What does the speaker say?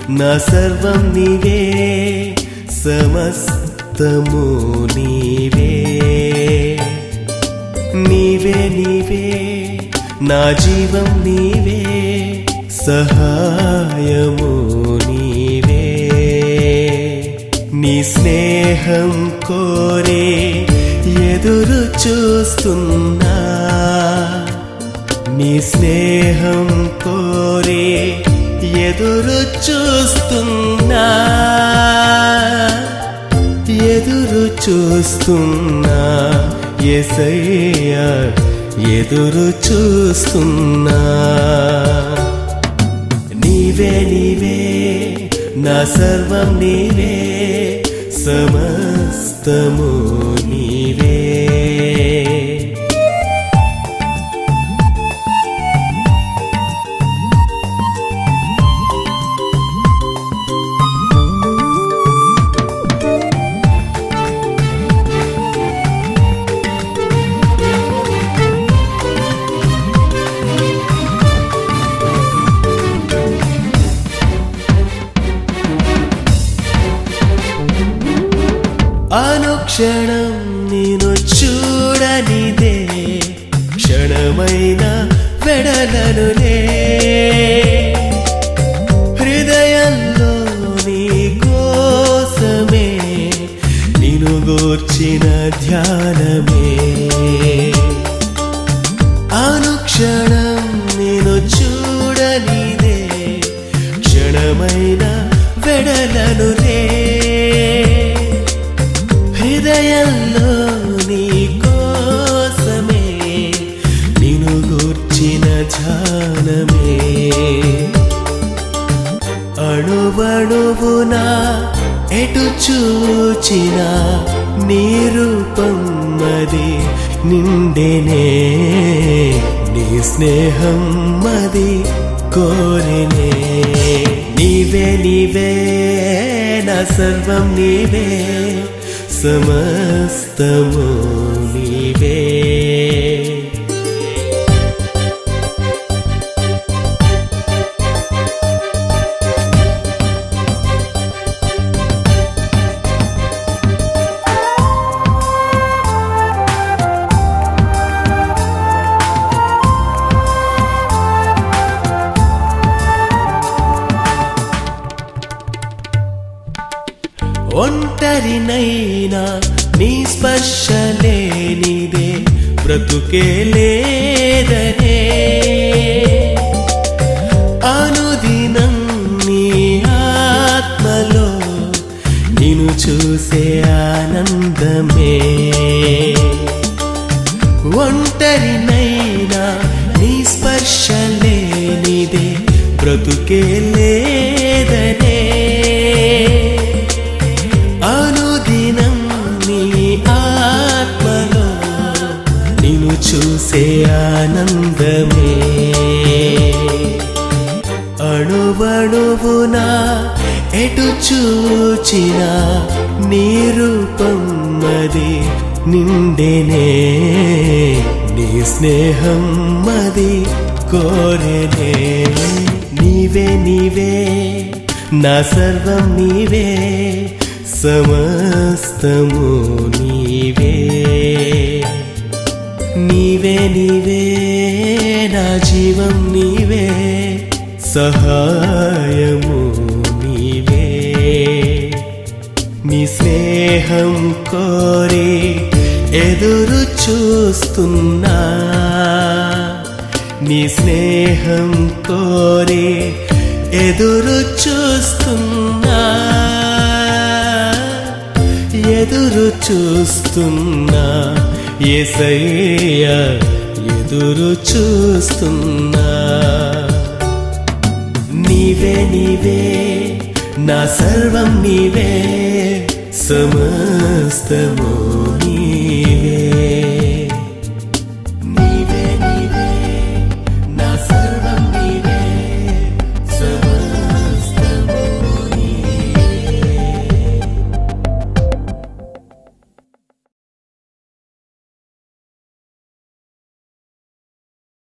నా సర్వం నీవే సమస్తము నీవే నీవే నీవే నా జీవం నీవే సహాయము నీవే నీ స్నేహం కోరే ఎదురు చూస్తున్నా నీ స్నేహం కోరే ఎదురు చూస్తున్నా ఎదురు చూస్తున్నా ఎసయ్యా ఎదురు చూస్తున్నా నీవే నీవే నా సర్వం నీవే సమస్తము నీవే అనుక్షణం నేను చూడనిదే క్షణమైన వెడలనులే హృదయంలో నీ కోసమే నిను గూర్చిన ధ్యానమే అనుక్షణం నేను చూడనిదే క్షణమైన వెడలనులే హృదయంలో నీ కోసమే నిను గూర్చిన ధ్యానమే అణువణువునా ఎటు చూచిన నీ రూపం మది నిండెనే నీ స్నేహం మది కోరినే నీవే నీవే నా సర్వం నీవే సమస్తము నీవే ఒంటరినైనా నీ స్పర్శ లేనిదే బ్రతుకే లేదనే అనుదినం నీ ఆత్మలో నిన్ను చూసే ఆనందమే ఒంటరినైనా నీ స్పర్శ లేనిదే బ్రతుకే లేదనే అనుదినం నీ ఆత్మలో నిన్ను చూసే ఆనందమే అణువణువునా ఎటు చూచిన నీ రూపం మది నిండెనే నీ స్నేహం మది కోరెనే నీవే నీవే నా సర్వం నీవే సమస్తము నీవే నీవే నీవే నా జీవం నీవే సహాయము నీవే నీ స్నేహం కోరి ఎదురు చూస్తున్నా నీ స్నేహం కోరి ఎదురు చూస్తున్నా ఎదురు చూస్తున్నా ఏసయ్యా ఎదురు చూస్తున్నా నీవే నీవే నా సర్వం నీవే సమస్తము నీవే